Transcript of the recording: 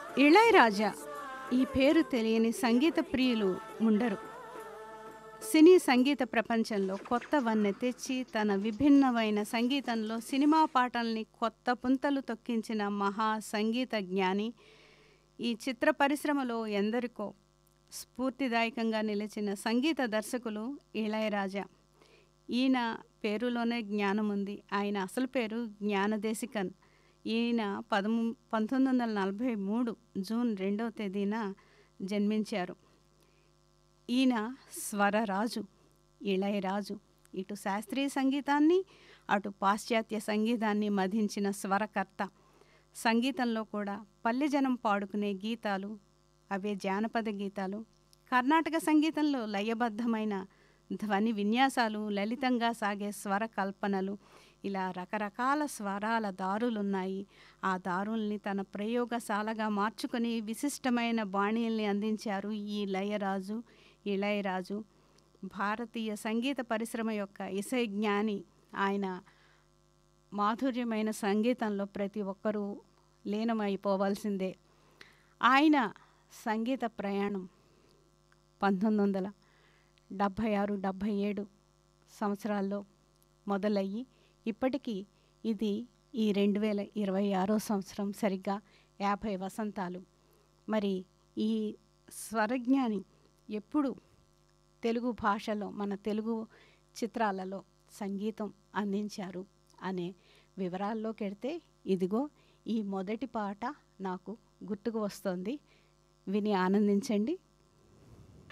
ఇళయరాజా ఈ పేరు తెలియని సంగీత ప్రియులు ఉండరు సినీ సంగీత ప్రపంచంలో కొత్త వన్నె తెచ్చి తన విభిన్నమైన సంగీతంలో సినిమా పాటల్ని కొత్త పుంతలు తొక్కించిన మహా సంగీత జ్ఞాని ఈ చిత్ర పరిశ్రమలో ఎందరికో స్ఫూర్తిదాయకంగా నిలిచిన సంగీత దర్శకులు ఇళయరాజా ఈయన పేరులోనే జ్ఞానం ఉంది ఆయన అసలు పేరు జ్ఞానదేశికన్ ఈయన పదము పంతొమ్మిది వందల నలభై మూడు జూన్ రెండవ తేదీన జన్మించారు ఈయన స్వరరాజు ఇళయరాజు ఇటు శాస్త్రీయ సంగీతాన్ని అటు పాశ్చాత్య సంగీతాన్ని మధించిన స్వరకర్త సంగీతంలో కూడా పల్లెజనం పాడుకునే గీతాలు అవే జానపద గీతాలు కర్ణాటక సంగీతంలో లయబద్ధమైన ధ్వని విన్యాసాలు లలితంగా సాగే స్వర కల్పనలు ఇలా రకరకాల స్వరాల దారులున్నాయి ఆ దారుల్ని తన ప్రయోగశాలగా మార్చుకొని విశిష్టమైన బాణీల్ని అందించారు ఈ లయరాజు ఇళయరాజు భారతీయ సంగీత పరిశ్రమ యొక్క ఇసై జ్ఞాని ఆయన మాధుర్యమైన సంగీతంలో ప్రతి ఒక్కరూ లీనమైపోవాల్సిందే ఆయన సంగీత ప్రయాణం పంతొమ్మిది వందల డెబ్భై ఆరు డెబ్భై ఏడు సంవత్సరాల్లో మొదలయ్యి ఇప్పటికీ ఇది ఈ రెండు వేల ఇరవై ఆరో సంవత్సరం సరిగ్గా యాభై వసంతాలు మరి ఈ స్వరజ్ఞాని ఎప్పుడు తెలుగు భాషలో మన తెలుగు చిత్రాలలో సంగీతం అందించారు అనే వివరాల్లోకి వెడితే ఇదిగో ఈ మొదటి పాట నాకు గుర్తుకు వస్తుంది విని ఆనందించండి